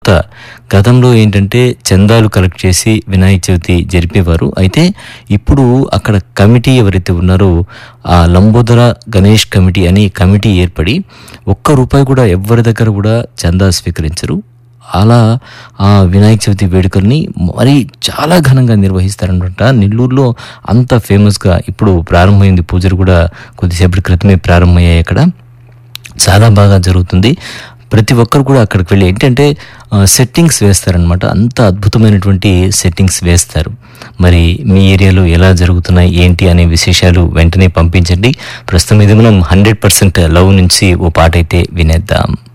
కొత్త గతంలో ఏంటంటే చందాలు కలెక్ట్ చేసి వినాయక చవితి జరిపేవారు అయితే ఇప్పుడు అక్కడ కమిటీ ఎవరైతే ఉన్నారో ఆ లంబోదర గణేష్ కమిటీ అని కమిటీ ఏర్పడి ఒక్క రూపాయి కూడా ఎవరి దగ్గర కూడా చందా స్వీకరించరు అలా ఆ వినాయక చవితి వేడుకల్ని మరి చాలా ఘనంగా నిర్వహిస్తారనమాట నెల్లూరులో అంత ఫేమస్గా ఇప్పుడు ప్రారంభమైంది పూజలు కూడా కొద్దిసేపటి క్రితమే ప్రారంభమయ్యాయి అక్కడ చాలా బాగా జరుగుతుంది ప్రతి ఒక్కరు కూడా అక్కడికి వెళ్ళి ఏంటంటే సెట్టింగ్స్ వేస్తారనమాట అంత అద్భుతమైనటువంటి సెట్టింగ్స్ వేస్తారు మరి మీ ఏరియాలో ఎలా జరుగుతున్నాయి ఏంటి అనే విశేషాలు వెంటనే పంపించండి ప్రస్తుతం ఇది మనం హండ్రెడ్ పర్సెంట్ లవ్ నుంచి ఓ పాట అయితే వినేద్దాం